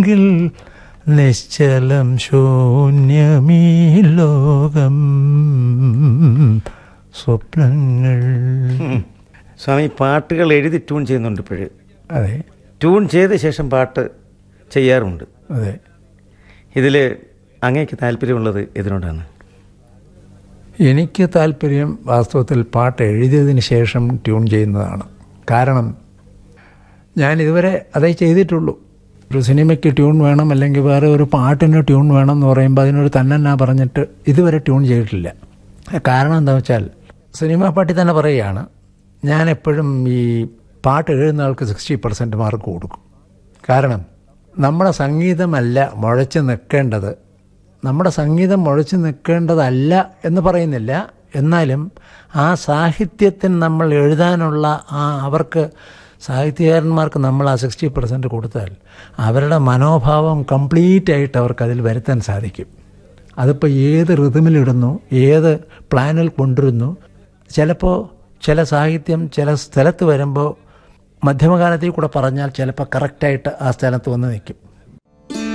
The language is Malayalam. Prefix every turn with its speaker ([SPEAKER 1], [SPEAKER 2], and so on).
[SPEAKER 1] സ്വപ്നമെങ്കിൽ നിശ്ചലം ശൂന്യമീ ലോകം സ്വപ്നങ്ങൾ
[SPEAKER 2] സ്വാമി പാട്ടുകൾ എഴുതി ട്യൂൺ ചെയ്യുന്നുണ്ട് ഇപ്പോഴ്
[SPEAKER 1] അതെ
[SPEAKER 2] ട്യൂൺ ചെയ്ത ശേഷം പാട്ട് ചെയ്യാറുണ്ട്
[SPEAKER 1] അതെ
[SPEAKER 2] ഇതിൽ അങ്ങേക്ക് താല്പര്യമുള്ളത് ഇതിനോടാണ്
[SPEAKER 1] എനിക്ക് താല്പര്യം വാസ്തവത്തിൽ പാട്ട് എഴുതിയതിന് ശേഷം ട്യൂൺ ചെയ്യുന്നതാണ് കാരണം ഞാൻ ഇതുവരെ അതേ ചെയ്തിട്ടുള്ളൂ ഒരു സിനിമയ്ക്ക് ട്യൂൺ വേണം അല്ലെങ്കിൽ വേറെ ഒരു പാട്ടിന് ട്യൂൺ വേണം എന്ന് പറയുമ്പോൾ അതിനൊരു തന്നെന്നാ പറഞ്ഞിട്ട് ഇതുവരെ ട്യൂൺ ചെയ്തിട്ടില്ല കാരണം എന്താ വെച്ചാൽ സിനിമാ പാട്ടിൽ തന്നെ പറയുകയാണ് ഞാൻ എപ്പോഴും ഈ പാട്ട് എഴുതുന്ന ആൾക്ക് സിക്സ്റ്റി പെർസെൻറ്റ് മാർക്ക് കൊടുക്കും കാരണം നമ്മുടെ സംഗീതമല്ല മുഴച്ച് നിൽക്കേണ്ടത് നമ്മുടെ സംഗീതം മുഴച്ച് നിൽക്കേണ്ടതല്ല എന്ന് പറയുന്നില്ല എന്നാലും ആ സാഹിത്യത്തിന് നമ്മൾ എഴുതാനുള്ള ആ അവർക്ക് സാഹിത്യകാരന്മാർക്ക് നമ്മൾ ആ സിക്സ്റ്റി പെർസെൻറ്റ് കൊടുത്താൽ അവരുടെ മനോഭാവം കംപ്ലീറ്റ് ആയിട്ട് അവർക്ക് അതിൽ വരുത്താൻ സാധിക്കും അതിപ്പോൾ ഏത് റിതമിലിടുന്നു ഏത് പ്ലാനിൽ കൊണ്ടുവരുന്നു ചിലപ്പോൾ ചില സാഹിത്യം ചില സ്ഥലത്ത് വരുമ്പോൾ മധ്യമകാലത്തിൽ കൂടെ പറഞ്ഞാൽ ചിലപ്പോൾ കറക്റ്റായിട്ട് ആ സ്ഥലത്ത് വന്ന് നിൽക്കും